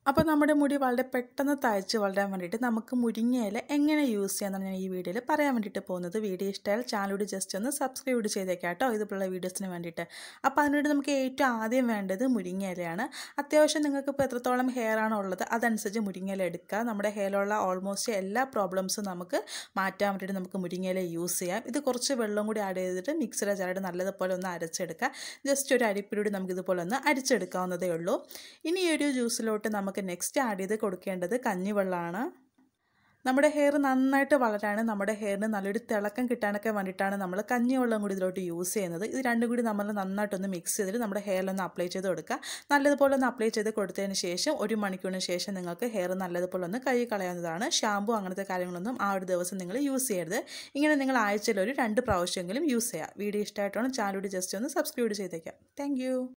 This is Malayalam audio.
അപ്പോൾ നമ്മുടെ മുടി വളരെ പെട്ടെന്ന് തഴച്ച് വളരാൻ വേണ്ടിയിട്ട് നമുക്ക് മുരിങ്ങയില എങ്ങനെ യൂസ് ചെയ്യാമെന്നാണ് ഞാൻ ഈ വീഡിയോയിൽ പറയാൻ വേണ്ടിയിട്ട് പോകുന്നത് വീഡിയോ ഇഷ്ടമായാൽ ചാനലോട് ജസ്റ്റ് ഒന്ന് സബ്സ്ക്രൈബ് ചെയ്തേക്കാം കേട്ടോ ഇതുപോലുള്ള വീഡിയോസിന് വേണ്ടിയിട്ട് അപ്പോൾ അതിനുവേണ്ടി നമുക്ക് ഏറ്റവും ആദ്യം വേണ്ടത് മുരിങ്ങയിലയാണ് അത്യാവശ്യം നിങ്ങൾക്ക് ഇപ്പോൾ എത്രത്തോളം ഹെയർ ആണോ ഉള്ളത് അതനുസരിച്ച് മുരിങ്ങയില എടുക്കുക നമ്മുടെ ഹെയറിലുള്ള ഓൾമോസ്റ്റ് എല്ലാ പ്രോബ്ലംസും നമുക്ക് മാറ്റാൻ വേണ്ടിയിട്ട് നമുക്ക് മുരിങ്ങയില യൂസ് ചെയ്യാം ഇത് കുറച്ച് വെള്ളം കൂടി ആഡ് ചെയ്തിട്ട് മിക്സിയുടെ ജാറിട്ട് നല്ലതുപോലെ ഒന്ന് അരച്ചെടുക്കുക ജസ്റ്റ് ഒരു അരിപ്പിലൂടെ നമുക്ക് ഇതുപോലെ ഒന്ന് അരിച്ചെടുക്കാവുന്നതേ ഉള്ളൂ ഇനി ഈ ഒരു ജ്യൂസിലോട്ട് നമുക്ക് നെക്സ്റ്റ് ആഡ് ചെയ്ത് കൊടുക്കേണ്ടത് കഞ്ഞിവെള്ളമാണ് നമ്മുടെ ഹെയർ നന്നായിട്ട് വളരാണ് നമ്മുടെ ഹെയറിന് നല്ലൊരു തിളക്കം കിട്ടാനൊക്കെ വേണ്ടിയിട്ടാണ് നമ്മൾ കഞ്ഞിവെള്ളം കൂടി ഇതിലോട്ട് യൂസ് ചെയ്യുന്നത് ഇത് രണ്ടും കൂടി നമ്മൾ നന്നായിട്ടൊന്ന് മിക്സ് ചെയ്തിട്ട് നമ്മുടെ ഹെയറിലൊന്ന് അപ്ലൈ ചെയ്ത് കൊടുക്കുക നല്ലതുപോലെ ഒന്ന് അപ്ലൈ ചെയ്ത് കൊടുത്തതിന് ശേഷം ഒരു മണിക്കൂറിന് ശേഷം നിങ്ങൾക്ക് ഹെയർ നല്ലതുപോലെ ഒന്ന് കഴുകി കളയാവുന്നതാണ് ഷാമ്പു അങ്ങനത്തെ കാര്യങ്ങളൊന്നും ആ ഒരു ദിവസം നിങ്ങൾ യൂസ് ചെയ്യരുത് ഇങ്ങനെ നിങ്ങൾ ആഴ്ചയിൽ ഒരു രണ്ട് പ്രാവശ്യമെങ്കിലും യൂസ് ചെയ്യുക വീഡിയോ ഇഷ്ടമായിട്ടാണ് ചാനലോട് ജസ്റ്റ് ഒന്ന് സബ്സ്ക്രൈബ് ചെയ്തേക്കാം താങ്ക്